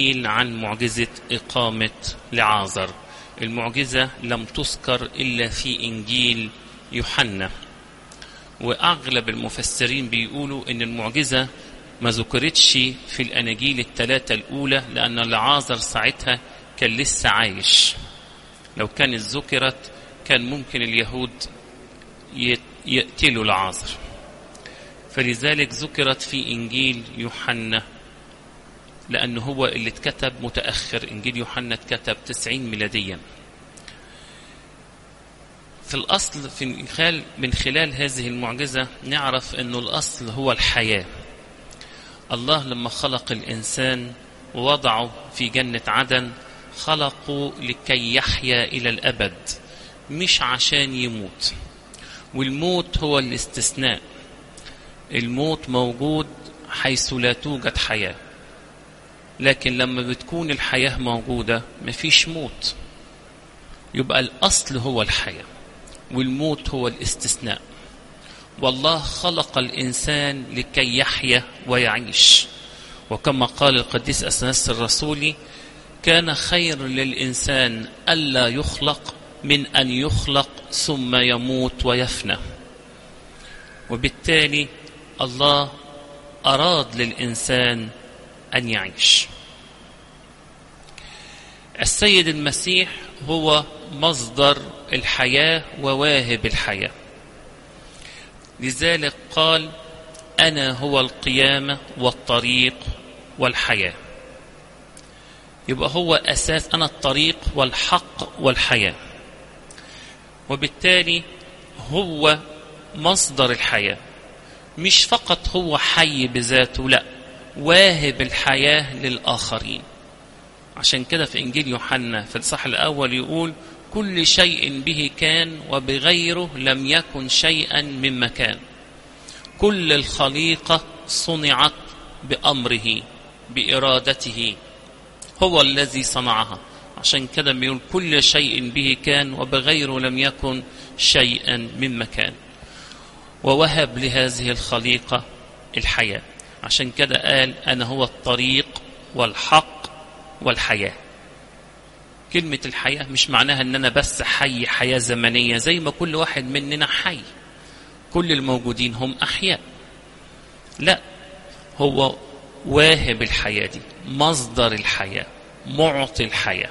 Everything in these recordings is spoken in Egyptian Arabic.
الإنجيل عن معجزة إقامة لعازر المعجزة لم تذكر إلا في إنجيل يوحنا وأغلب المفسرين بيقولوا إن المعجزة ما ذكرتش في الأناجيل الثلاثة الأولى لأن لعازر ساعتها كان لسه عايش لو كانت ذكرت كان ممكن اليهود يقتلوا لعازر فلذلك ذكرت في إنجيل يوحنا لأنه هو اللي اتكتب متأخر إنجيل يوحنا اتكتب 90 ميلاديا في الأصل في خلال من خلال هذه المعجزة نعرف أنه الأصل هو الحياة الله لما خلق الإنسان ووضعه في جنة عدن خلقه لكي يحيا إلى الأبد مش عشان يموت والموت هو الاستثناء الموت موجود حيث لا توجد حياة لكن لما بتكون الحياة موجودة مفيش موت يبقى الأصل هو الحياة والموت هو الاستثناء والله خلق الإنسان لكي يحيا ويعيش وكما قال القديس أثناس الرسولي كان خير للإنسان ألا يخلق من أن يخلق ثم يموت ويفنى وبالتالي الله أراد للإنسان أن يعيش السيد المسيح هو مصدر الحياة وواهب الحياة لذلك قال أنا هو القيامة والطريق والحياة يبقى هو أساس أنا الطريق والحق والحياة وبالتالي هو مصدر الحياة مش فقط هو حي بذاته لا واهب الحياة للآخرين عشان كده في إنجيل يوحنا في الصح الأول يقول كل شيء به كان وبغيره لم يكن شيئا مما كان كل الخليقة صنعت بأمره بإرادته هو الذي صنعها عشان كده بيقول كل شيء به كان وبغيره لم يكن شيئا مما كان ووهب لهذه الخليقة الحياة عشان كده قال أنا هو الطريق والحق والحياة كلمة الحياة مش معناها أن أنا بس حي حياة زمنية زي ما كل واحد مننا حي كل الموجودين هم أحياء لا هو واهب الحياة دي مصدر الحياة معطي الحياة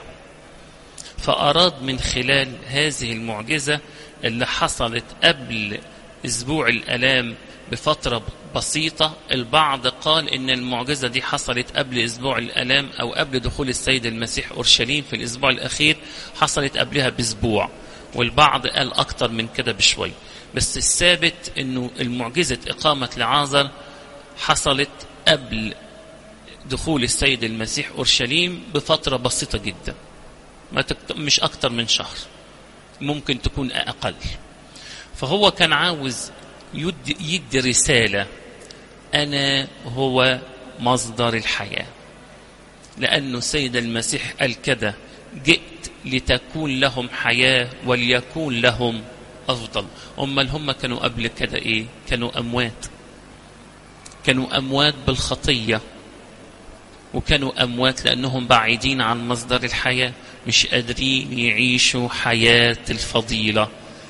فأراد من خلال هذه المعجزة اللي حصلت قبل أسبوع الألام بفترة بسيطة البعض قال إن المعجزة دي حصلت قبل أسبوع الألام أو قبل دخول السيد المسيح أورشليم في الأسبوع الأخير حصلت قبلها بأسبوع والبعض قال أكتر من كده بشوي بس الثابت إنه المعجزة إقامة لعازر حصلت قبل دخول السيد المسيح أورشليم بفترة بسيطة جدا ما تكت... مش أكتر من شهر ممكن تكون أقل فهو كان عاوز يدي, يدي رسالة أنا هو مصدر الحياة لأنه سيد المسيح قال كده جئت لتكون لهم حياة وليكون لهم أفضل أمال هم كانوا قبل كده إيه كانوا أموات كانوا أموات بالخطية وكانوا أموات لأنهم بعيدين عن مصدر الحياة مش قادرين يعيشوا حياة الفضيلة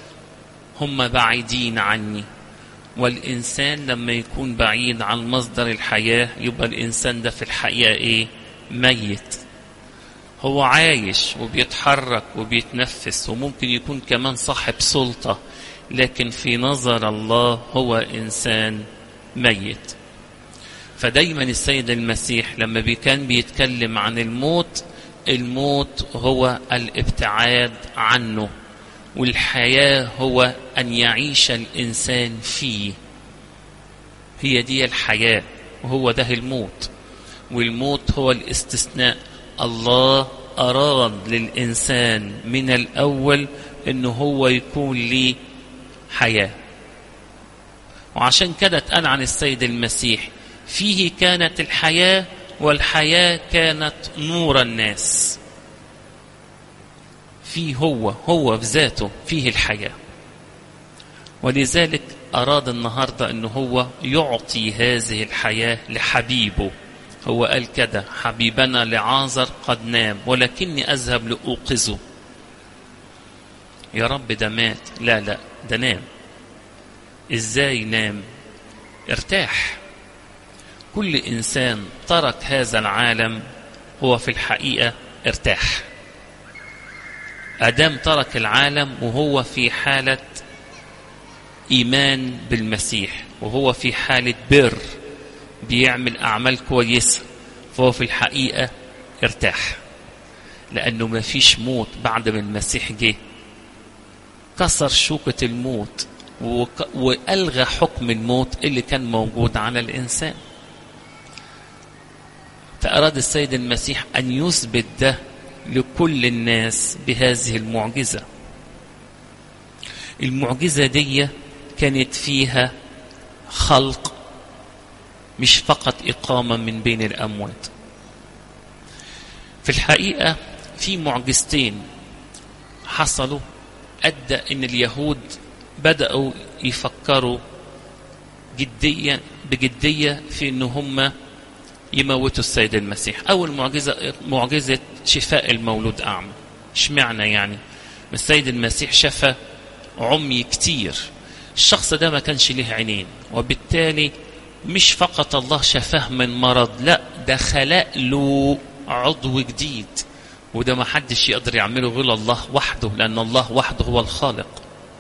هم بعيدين عني والإنسان لما يكون بعيد عن مصدر الحياة يبقى الإنسان ده في الحقيقة إيه ميت هو عايش وبيتحرك وبيتنفس وممكن يكون كمان صاحب سلطة لكن في نظر الله هو إنسان ميت فدايما السيد المسيح لما بي كان بيتكلم عن الموت الموت هو الابتعاد عنه والحياة هو أن يعيش الإنسان فيه هي دي الحياة وهو ده الموت والموت هو الاستثناء الله أراد للإنسان من الأول أنه هو يكون ليه حياة وعشان كده اتقال عن السيد المسيح فيه كانت الحياة والحياة كانت نور الناس فيه هو هو بذاته فيه الحياة ولذلك أراد النهاردة أنه هو يعطي هذه الحياة لحبيبه هو قال كده حبيبنا لعازر قد نام ولكني أذهب لأوقظه يا رب ده مات لا لا ده نام ازاي نام ارتاح كل انسان ترك هذا العالم هو في الحقيقه ارتاح ادم ترك العالم وهو في حاله ايمان بالمسيح وهو في حاله بر بيعمل اعمال كويسه فهو في الحقيقه ارتاح لانه ما فيش موت بعد ما المسيح جه كسر شوكه الموت والغى حكم الموت اللي كان موجود على الانسان فاراد السيد المسيح ان يثبت ده لكل الناس بهذه المعجزه المعجزه دي كانت فيها خلق مش فقط اقامه من بين الاموات في الحقيقه في معجزتين حصلوا ادى ان اليهود بدأوا يفكروا جديا بجدية في ان هم يموتوا السيد المسيح اول معجزة معجزة شفاء المولود اعمى اشمعنى يعني السيد المسيح شفى عمي كتير الشخص ده ما كانش له عينين وبالتالي مش فقط الله شفاه من مرض لا ده خلق له عضو جديد وده ما حدش يقدر يعمله غير الله وحده لان الله وحده هو الخالق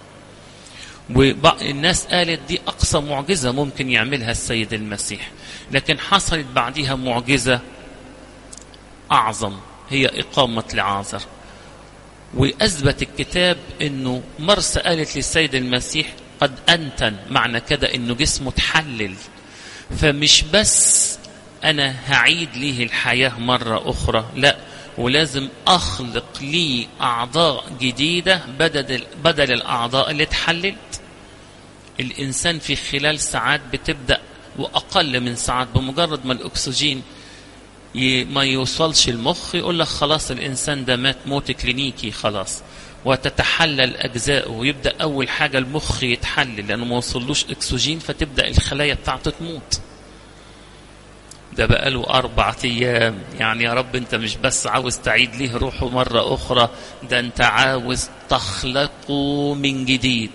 والناس قالت دي أقصى معجزة ممكن يعملها السيد المسيح لكن حصلت بعدها معجزة أعظم هي إقامة لعازر وأثبت الكتاب أنه مرسى قالت للسيد المسيح قد أنتن معنى كده أنه جسمه تحلل فمش بس أنا هعيد ليه الحياة مرة أخرى لا ولازم أخلق لي أعضاء جديدة بدل, بدل الأعضاء اللي اتحللت الإنسان في خلال ساعات بتبدأ وأقل من ساعات بمجرد ما الأكسجين ما يوصلش المخ يقول لك خلاص الإنسان ده مات موت كلينيكي خلاص وتتحلل أجزاؤه ويبدأ أول حاجة المخ يتحلل لأنه ما وصلوش أكسجين فتبدأ الخلايا بتاعته تموت ده بقاله أربعة أيام يعني يا رب أنت مش بس عاوز تعيد ليه روحه مرة أخرى ده أنت عاوز تخلقه من جديد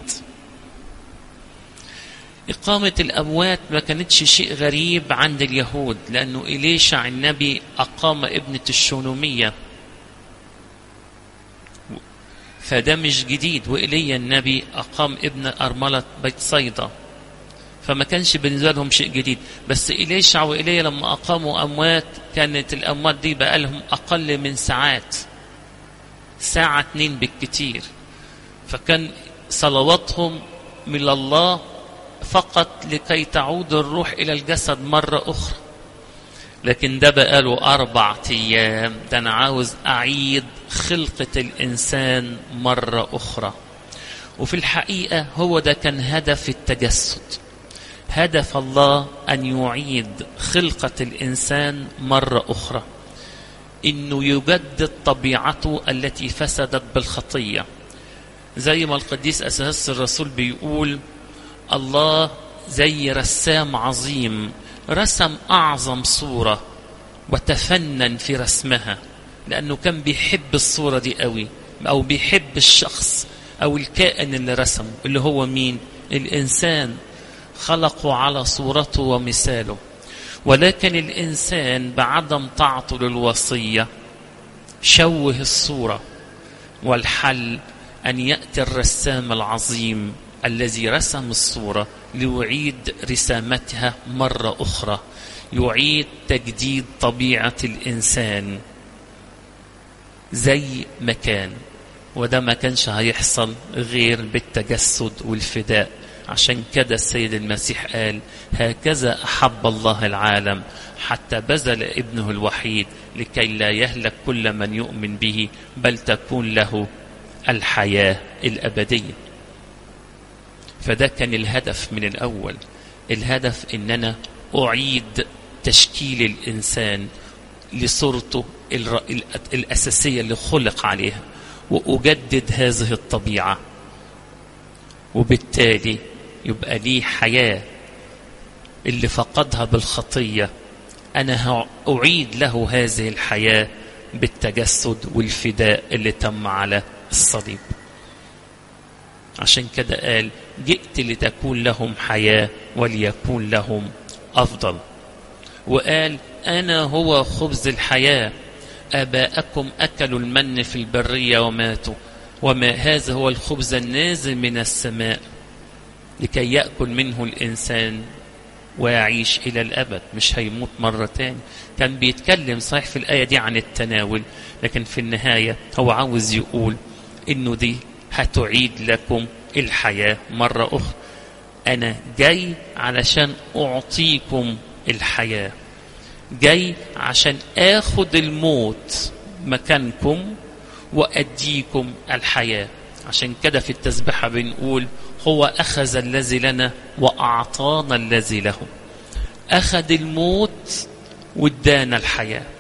إقامة الأموات ما كانتش شيء غريب عند اليهود لأنه إليشع النبي أقام ابنة الشونومية فده مش جديد وإيليا النبي أقام ابن أرملة بيت صيدا فما كانش بالنسبة لهم شيء جديد بس إليشع وإيليا لما أقاموا أموات كانت الأموات دي بقى لهم أقل من ساعات ساعة اتنين بالكتير فكان صلواتهم من الله فقط لكي تعود الروح إلى الجسد مرة أخرى لكن ده بقاله أربع أيام ده أنا عاوز أعيد خلقة الإنسان مرة أخرى وفي الحقيقة هو ده كان هدف التجسد هدف الله أن يعيد خلقة الإنسان مرة أخرى إنه يجدد طبيعته التي فسدت بالخطية زي ما القديس أساس الرسول بيقول الله زي رسام عظيم رسم أعظم صورة وتفنن في رسمها لأنه كان بيحب الصورة دي قوي أو بيحب الشخص أو الكائن اللي رسمه اللي هو مين الإنسان خلقه على صورته ومثاله ولكن الإنسان بعدم طاعته للوصية شوه الصورة والحل أن يأتي الرسام العظيم الذي رسم الصورة ليعيد رسامتها مرة أخرى يعيد تجديد طبيعة الإنسان زي ما كان وده ما كانش هيحصل غير بالتجسد والفداء عشان كده السيد المسيح قال هكذا أحب الله العالم حتى بذل ابنه الوحيد لكي لا يهلك كل من يؤمن به بل تكون له الحياة الأبدية فده كان الهدف من الأول الهدف إن أنا أعيد تشكيل الإنسان لصورته الأساسية اللي خلق عليها وأجدد هذه الطبيعة وبالتالي يبقى ليه حياة اللي فقدها بالخطية أنا أعيد له هذه الحياة بالتجسد والفداء اللي تم على الصليب عشان كده قال جئت لتكون لهم حياة وليكون لهم أفضل وقال أنا هو خبز الحياة آباءكم أكلوا المن في البرية وماتوا وما هذا هو الخبز النازل من السماء لكي يأكل منه الإنسان ويعيش إلى الأبد مش هيموت مرة تاني كان بيتكلم صحيح في الآية دي عن التناول لكن في النهاية هو عاوز يقول إنه دي هتعيد لكم الحياة مرة أخرى أنا جاي علشان أعطيكم الحياة جاي عشان آخد الموت مكانكم وأديكم الحياة عشان كده في التسبحة بنقول هو أخذ الذي لنا وأعطانا الذي له أخذ الموت وادانا الحياة